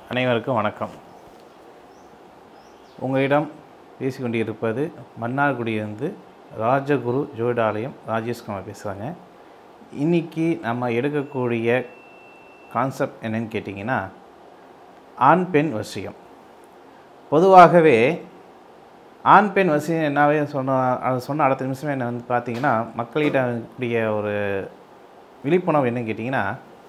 அனைவருக்கும் வணக்கம் உங்களிடம் பேசிக்கொண்டிருப்பது மன்னார்குடியிலிருந்து ராஜகுரு ஜோதிடாலயம் ராஜேஷ்குமார் பேசுகிறாங்க இன்றைக்கி நம்ம எடுக்கக்கூடிய கான்செப்ட் என்னன்னு கேட்டிங்கன்னா ஆண் பெண் வசியம் பொதுவாகவே ஆண் பெண் வசியம் என்னாவே சொன்ன அது சொன்ன அடுத்த நிமிஷமே என்ன வந்து பார்த்தீங்கன்னா மக்களிடம் இருக்கக்கூடிய ஒரு விழிப்புணர்வு என்னன்னு கேட்டிங்கன்னா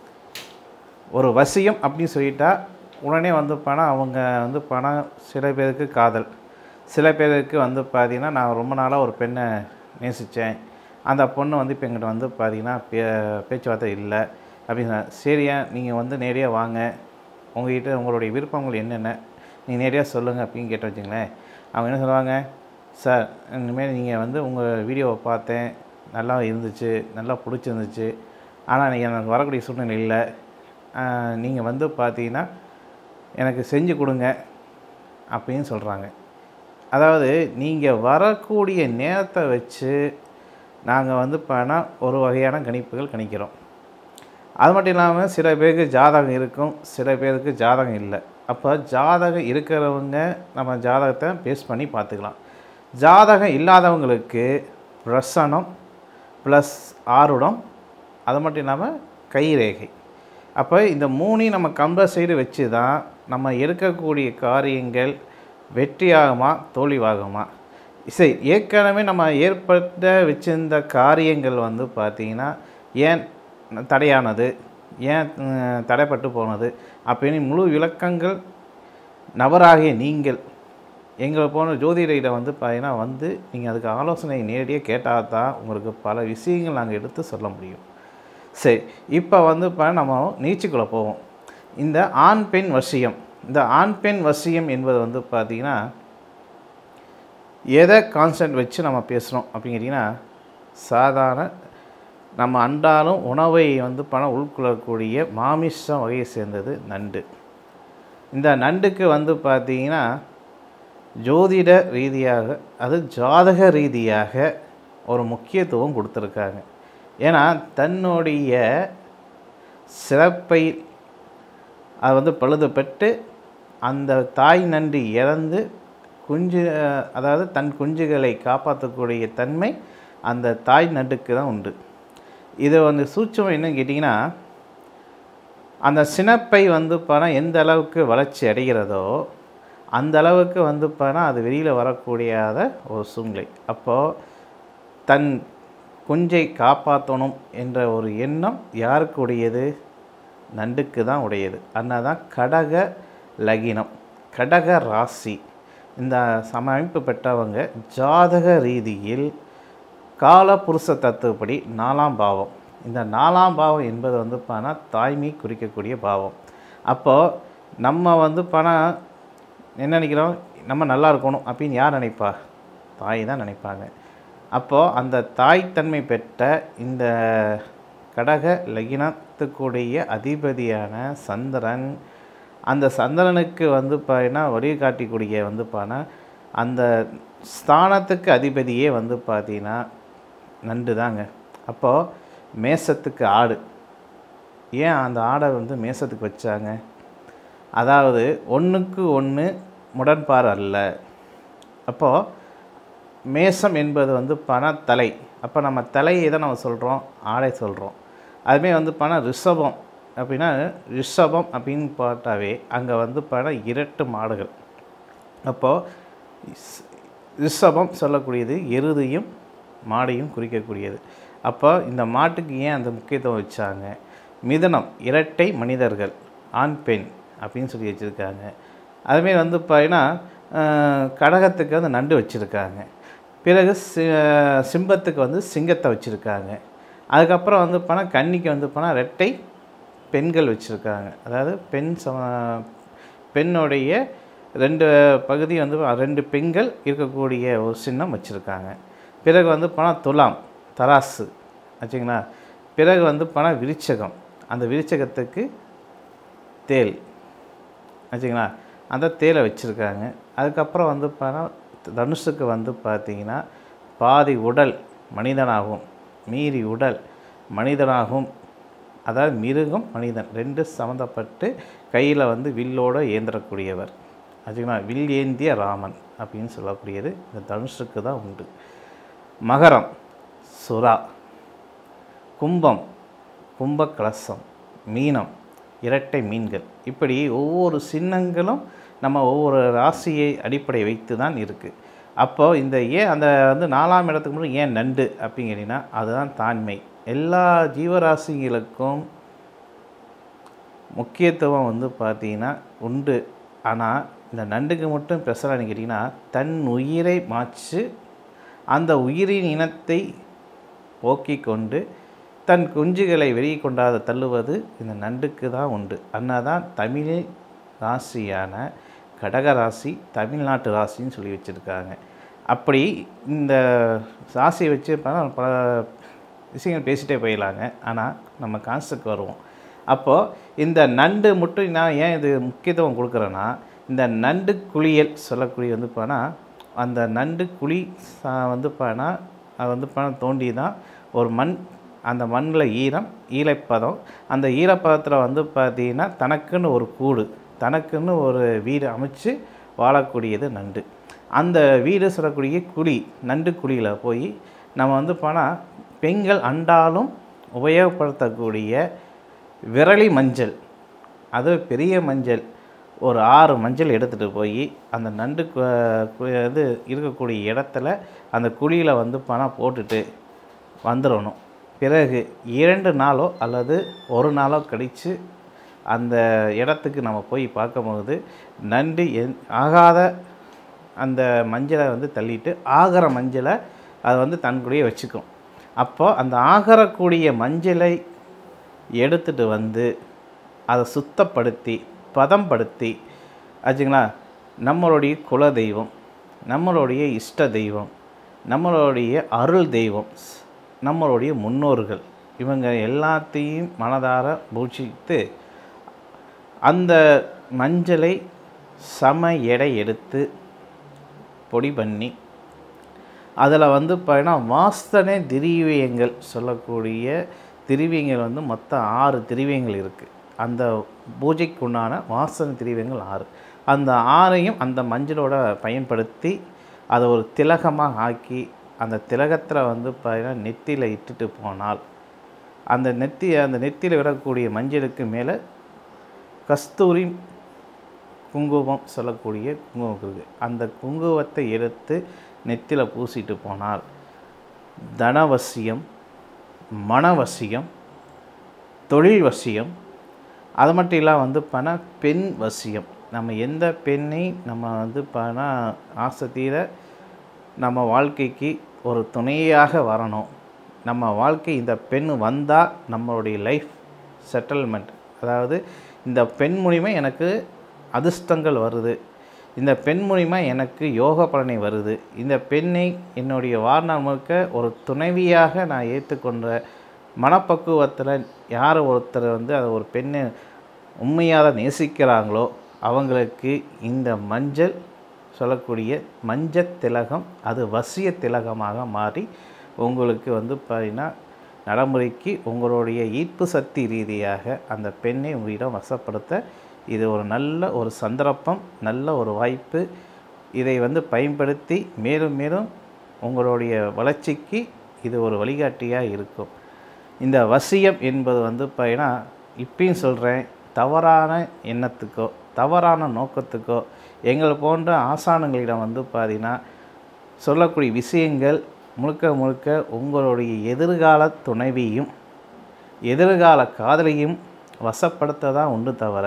ஒரு வசியம் அப்படின்னு சொல்லிட்டா உடனே வந்து பணம் அவங்க வந்து பணம் சில பேருக்கு காதல் சில பேருக்கு வந்து பார்த்தீங்கன்னா நான் ரொம்ப நாளாக ஒரு பெண்ணை நேசித்தேன் அந்த பொண்ணு வந்து இப்போ எங்கிட்ட வந்து பார்த்தீங்கன்னா பே பேச்சுவார்த்தை இல்லை அப்படின்னு சரியா நீங்கள் வந்து நேரடியாக வாங்க உங்ககிட்ட உங்களுடைய விருப்பங்கள் என்னென்ன நீங்கள் நேரடியாக சொல்லுங்கள் அப்படின்னு கேட்டு வச்சுங்களேன் அவங்க என்ன சொல்லுவாங்க சார் இனிமேல் நீங்கள் வந்து உங்கள் வீடியோவை பார்த்தேன் நல்லா இருந்துச்சு நல்லா பிடிச்சிருந்துச்சு ஆனால் நீங்கள் எனக்கு வரக்கூடிய சூழ்நிலை இல்லை நீங்கள் வந்து பார்த்தீங்கன்னா எனக்கு செஞ்சு கொடுங்க அப்படின்னு சொல்கிறாங்க அதாவது நீங்கள் வரக்கூடிய நேரத்தை வச்சு நாங்கள் வந்து பணம் ஒரு வகையான கணிப்புகள் கணிக்கிறோம் அது மட்டும் இல்லாமல் சில பேருக்கு ஜாதகம் இருக்கும் சில பேருக்கு ஜாதகம் இல்லை அப்போ ஜாதகம் இருக்கிறவங்க நம்ம ஜாதகத்தை பேஸ் பண்ணி பார்த்துக்கலாம் ஜாதகம் இல்லாதவங்களுக்கு பிரசனம் ப்ளஸ் ஆருடம் அது மட்டும் இல்லாமல் கைரேகை அப்போ இந்த மூணையும் நம்ம கம்பேர் செய்து வச்சு தான் நம்ம எடுக்கக்கூடிய காரியங்கள் வெற்றியாகுமா தோல்வியாகுமா சரி ஏற்கனவே நம்ம ஏற்பட்ட வச்சிருந்த காரியங்கள் வந்து பார்த்திங்கன்னா ஏன் தடையானது ஏன் அஹ், தடைப்பட்டு போனது அப்படின்னு முழு விளக்கங்கள் நபராகிய நீங்கள் எங்களை போன ஜோதிடரிடம் வந்து பார்த்தீங்கன்னா வந்து நீங்கள் அதுக்கு ஆலோசனை நேரடியாக கேட்டால் தான் உங்களுக்கு பல விஷயங்கள் நாங்கள் எடுத்து சொல்ல முடியும் சரி இப்போ வந்து இப்போ நம்ம நீச்சுக்குள்ளே போவோம் இந்த ஆண் பெண் வசியம் இந்த ஆண் பெண் வசியம் என்பது வந்து பார்த்திங்கன்னா எதை கான்சென்ட் வச்சு நம்ம பேசுகிறோம் அப்படின்னு கேட்டிங்கன்னா சாதாரண நம்ம அன்றாடம் உணவை வந்து பணம் உட்கொள்ளக்கூடிய மாமிசம் வகையை சேர்ந்தது நண்டு இந்த நண்டுக்கு வந்து பார்த்திங்கன்னா ஜோதிட ரீதியாக அது ஜாதக ரீதியாக ஒரு முக்கியத்துவம் கொடுத்துருக்காங்க ஏன்னா தன்னுடைய சிறப்பை அது வந்து பழுதுபட்டு அந்த தாய் நண்டு இறந்து குஞ்சு அதாவது தன் குஞ்சுகளை காப்பாற்றக்கூடிய தன்மை அந்த தாய் நண்டுக்கு தான் உண்டு இது வந்து சூட்சம் என்னன்னு கேட்டிங்கன்னா அந்த சினப்பை வந்து பணம் எந்த அளவுக்கு வளர்ச்சி அடைகிறதோ அந்த அளவுக்கு வந்து பணம் அது வெளியில் வரக்கூடியாத ஒரு சூழ்நிலை அப்போது தன் குஞ்சை காப்பாற்றணும் என்ற ஒரு எண்ணம் யாருக்கு உடையது நண்டுக்கு தான் உடையது அதனால் தான் கடக லகினம் கடக ராசி இந்த சமமைப்பு பெற்றவங்க ஜாதக ரீதியில் காலபுருஷ தத்துவப்படி நாலாம் பாவம் இந்த நாலாம் பாவம் என்பது வந்து பணம் தாய்மை குறிக்கக்கூடிய பாவம் அப்போது நம்ம வந்து பணம் என்ன நினைக்கிறோம் நம்ம நல்லா இருக்கணும் அப்படின்னு யார் நினைப்பா தாய் தான் நினைப்பாங்க அப்போது அந்த தாய்த்தன்மை பெற்ற இந்த கடக லகினத்துக்குடைய அதிபதியான சந்திரன் அந்த சந்திரனுக்கு வந்து பார்த்தீங்கன்னா வழிகாட்டிக்கூடிய வந்து பார்த்தீங்கன்னா அந்த ஸ்தானத்துக்கு அதிபதியே வந்து பார்த்தீங்கன்னா நண்டு தாங்க அப்போது மேசத்துக்கு ஆடு ஏன் அந்த ஆடை வந்து மேசத்துக்கு வச்சாங்க அதாவது ஒன்றுக்கு ஒன்று முரண்பார் அல்ல அப்போது மேசம் என்பது வந்து பணத்தலை அப்போ நம்ம தலையை தான் நம்ம சொல்கிறோம் ஆடை சொல்கிறோம் அதுமாரி வந்து பணம் ரிஷபம் அப்படின்னா ரிஷபம் அப்படின்னு பார்த்தாவே அங்கே வந்து பணம் இரட்டு மாடுகள் அப்போது ரிஷபம் சொல்லக்கூடியது எருதையும் மாடையும் குறிக்கக்கூடியது அப்போ இந்த மாட்டுக்கு ஏன் அந்த முக்கியத்துவம் வச்சாங்க மிதனம் இரட்டை மனிதர்கள் ஆண் பெண் அப்படின்னு சொல்லி வச்சுருக்காங்க அதுமாரி வந்து பார்த்தீங்கன்னா அஹ், கடகத்துக்கு வந்து நண்டு வச்சுருக்காங்க பிறகு சி சிம்பத்துக்கு வந்து சிங்கத்தை வச்சுருக்காங்க அதுக்கப்புறம் வந்து போனால் கன்னிக்கு வந்து போனால் ரெட்டை பெண்கள் வச்சுருக்காங்க அதாவது பெண் சம பெண்ணுடைய ரெண்டு பகுதி வந்து ரெண்டு பெண்கள் இருக்கக்கூடிய ஒரு சின்னம் வச்சுருக்காங்க பிறகு வந்து போனால் துலாம் தராசு ஆச்சுங்களா பிறகு வந்து போனால் விருச்சகம் அந்த விருச்சகத்துக்கு தேல் ஆச்சுங்களா அந்த தேலை வச்சுருக்காங்க அதுக்கப்புறம் வந்து பார்த்தா தனுஷுக்கு வந்து பார்த்தீங்கன்னா பாதி உடல் மனிதனாகும் மீறி உடல் மனிதனாகும் அதாவது மிருகம் மனிதன் ரெண்டு சம்மந்தப்பட்டு கையில் வந்து வில்லோட ஏந்திரக்கூடியவர் அதுங்களா வில் ஏந்திய ராமன் அப்படின்னு சொல்லக்கூடியது இந்த தனுஷுக்கு தான் உண்டு மகரம் சுறா கும்பம் கும்ப கலசம் மீனம் இரட்டை மீன்கள் இப்படி ஒவ்வொரு சின்னங்களும் நம்ம ஒவ்வொரு ராசியை அடிப்படை வைத்து தான் இருக்குது அப்போது இந்த ஏன் அந்த வந்து நாலாம் இடத்துக்கு மட்டும் ஏன் நண்டு அப்படிங்கிறீங்கன்னா அதுதான் தாண்மை எல்லா ஜீவராசிகளுக்கும் முக்கியத்துவம் வந்து பார்த்தீங்கன்னா உண்டு ஆனால் இந்த நண்டுக்கு மட்டும் பெசலான்னு கேட்டிங்கன்னா தன் உயிரை மாச்சு அந்த உயிரின் இனத்தை போக்கிக் கொண்டு தன் குஞ்சுகளை வெளியே கொண்டாத தள்ளுவது இந்த நண்டுக்கு தான் உண்டு அதனால் தான் தமிழ் ராசியான கடக ராசி தமிழ்நாட்டு ராசின்னு சொல்லி வச்சுருக்காங்க அப்படி இந்த ராசியை வச்சு பல பல விஷயங்கள் பேசிகிட்டே போயிடலாங்க ஆனால் நம்ம கான்செப்ட் வருவோம் அப்போது இந்த நண்டு மட்டும் நான் ஏன் இது முக்கியத்துவம் கொடுக்குறேன்னா இந்த நண்டு குளியல் சொல்லக்கூடிய வந்து பானா அந்த நண்டு குழி சா- வந்து பானா அது வந்து பானா தோண்டி தான் ஒரு மண் அந்த மண்ணில் ஈரம் ஈரப்பதம் அந்த ஈரப்பதத்தில் வந்து பார்த்தீங்கன்னா தனக்குன்னு ஒரு கூடு தனக்குன்னு ஒரு வீடு அமைச்சு வாழக்கூடியது நண்டு அந்த வீடு சொல்லக்கூடிய குழி நண்டு குழியில் போய் நம்ம வந்து போனால் பெண்கள் அண்டாலும் உபயோகப்படுத்தக்கூடிய விரலி மஞ்சள் அது பெரிய மஞ்சள் ஒரு ஆறு மஞ்சள் எடுத்துகிட்டு போய் அந்த நண்டு கு- கு- இது இருக்கக்கூடிய இடத்துல அந்த குழியில் வந்து பணம் போட்டுட்டு வந்துடணும் பிறகு இரண்டு நாளோ அல்லது ஒரு நாளோ கழித்து அந்த இடத்துக்கு நம்ம போய் பார்க்கும்போது நண்டு எந் ஆகாத அந்த மஞ்சளை வந்து தள்ளிட்டு ஆகிற மஞ்சளை அதை வந்து தன் கூடயே வச்சுக்கும் அப்போது அந்த ஆகரக்கூடிய மஞ்சளை எடுத்துட்டு வந்து அதை சுத்தப்படுத்தி பதம்படுத்தி ஆச்சுங்களா நம்மளுடைய குல தெய்வம் நம்மளுடைய இஷ்ட தெய்வம் நம்மளுடைய அருள் தெய்வம் ஸ்- நம்மளுடைய முன்னோர்கள் இவங்க எல்லாத்தையும் மனதார பூஜித்து அந்த மஞ்சளை சம எடை எடுத்து பொடி பண்ணி அதில் வந்து பார்த்தீங்கன்னா வாஸ்தனை திரிவியங்கள் சொல்லக்கூடிய திரிவியங்கள் வந்து மொத்தம் ஆறு திரிவியங்கள் இருக்குது அந்த பூஜைக்குண்டான வாசனை திரிவியங்கள் ஆறு அந்த ஆறையும் அந்த மஞ்சளோட பயன்படுத்தி அதை ஒரு திலகமாக ஆக்கி அந்த திலகத்தில் வந்து பார்த்தீங்கன்னா நெத்தியில் இட்டுட்டு போனால் அந்த நெத்தி அந்த நெத்தியில் விடக்கூடிய மஞ்சளுக்கு மேலே கஸ்தூரி குங்குமம் சொல்லக்கூடிய குங்குமம் இருக்குது அந்த குங்குமத்தை எடுத்து நெத்தியில் பூசிட்டு போனால் தனவசியம் மனவசியம் தொழில் வசியம் அது மட்டும் இல்லாமல் வந்து பண பெண் வசியம் நம்ம எந்த பெண்ணை நம்ம வந்து பண ஆசை தீர நம்ம வாழ்க்கைக்கு ஒரு துணையாக வரணும் நம்ம வாழ்க்கை இந்த பெண் வந்தால் நம்மளுடைய லைஃப் செட்டில்மெண்ட் அதாவது இந்த பெண் மூலிமா எனக்கு அதிர்ஷ்டங்கள் வருது இந்த பெண் மூலிமா எனக்கு யோக பலனை வருது இந்த பெண்ணை என்னுடைய வாழ்நாள் முழுக்க ஒரு துணைவியாக நான் ஏற்றுக்கொண்ட மனப்பக்குவத்தில் யார் ஒருத்தர் வந்து அதை ஒரு பெண்ணை உண்மையாக நேசிக்கிறாங்களோ அவங்களுக்கு இந்த மஞ்சள் சொல்லக்கூடிய மஞ்சள் திலகம் அது வசிய திலகமாக மாறி உங்களுக்கு வந்து பார்த்தீங்கன்னா நடைமுறைக்கு உங்களுடைய ஈர்ப்பு சக்தி ரீதியாக அந்த பெண்ணை உங்களிடம் வசப்படுத்த இது ஒரு நல்ல ஒரு சந்தர்ப்பம் நல்ல ஒரு வாய்ப்பு இதை வந்து பயன்படுத்தி மேலும் மேலும் உங்களுடைய வளர்ச்சிக்கு இது ஒரு வழிகாட்டியாக இருக்கும் இந்த வசியம் என்பது வந்து பார்த்தீங்கன்னா இப்பயும் சொல்கிறேன் தவறான எண்ணத்துக்கோ தவறான நோக்கத்துக்கோ எங்களை போன்ற ஆசானங்களிடம் வந்து பார்த்தீங்கன்னா சொல்லக்கூடிய விஷயங்கள் முழுக்க முழுக்க உங்களுடைய எதிர்கால துணைவியும் எதிர்கால காதலியும் வசப்படுத்த தான் உண்டு தவிர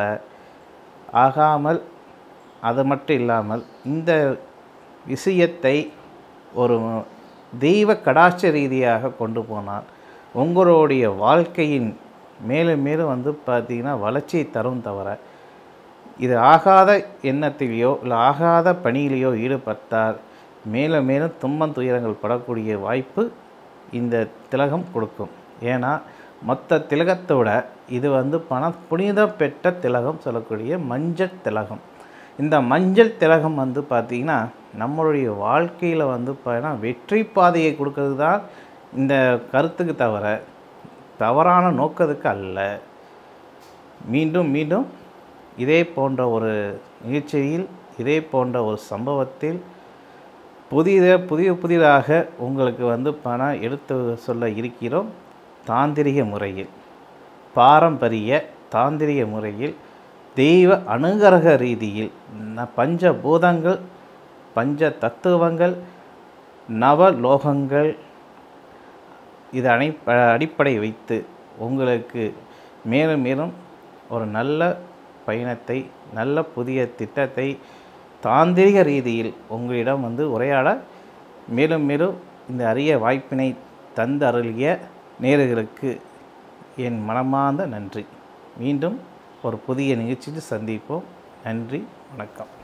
ஆகாமல் அது மட்டும் இல்லாமல் இந்த விஷயத்தை ஒரு தெய்வ கடாட்ச ரீதியாக கொண்டு போனால் உங்களுடைய வாழ்க்கையின் மேலும் மேலும் வந்து பார்த்தீங்கன்னா வளர்ச்சியை தரும் தவிர இது ஆகாத எண்ணத்திலேயோ இல்லை ஆகாத பணியிலேயோ ஈடுபட்டால் மேலும் மேலும் துன்பம் துயரங்கள் படக்கூடிய வாய்ப்பு இந்த திலகம் கொடுக்கும் ஏன்னா மொத்த திலகத்தோட இது வந்து பண புனித பெற்ற திலகம் சொல்லக்கூடிய மஞ்சள் திலகம் இந்த மஞ்சள் திலகம் வந்து பார்த்திங்கன்னா நம்மளுடைய வாழ்க்கையில் வந்து பார்த்தீங்கன்னா வெற்றி பாதையை கொடுக்கறது தான் இந்த கருத்துக்கு தவிர தவறான நோக்கத்துக்கு அல்ல மீண்டும் மீண்டும் இதே போன்ற ஒரு நிகழ்ச்சியில் இதே போன்ற ஒரு சம்பவத்தில் புதித புதிய புதிதாக உங்களுக்கு வந்து பணம் எடுத்து சொல்ல இருக்கிறோம் தாந்திரிக முறையில் பாரம்பரிய தாந்திரிக முறையில் தெய்வ அனுகரக ரீதியில் ந- பஞ்சபூதங்கள் பஞ்ச தத்துவங்கள் நவலோகங்கள் இது அனை அடிப்படை வைத்து உங்களுக்கு மேலும் மேலும் ஒரு நல்ல பயணத்தை நல்ல புதிய திட்டத்தை தாந்திரிக ரீதியில் உங்களிடம் வந்து உரையாட மேலும் மேலும் இந்த அரிய வாய்ப்பினை தந்து அருளிய நேயர்களுக்கு என் மனமார்ந்த நன்றி மீண்டும் ஒரு புதிய நிகழ்ச்சியில் சந்திப்போம் நன்றி வணக்கம்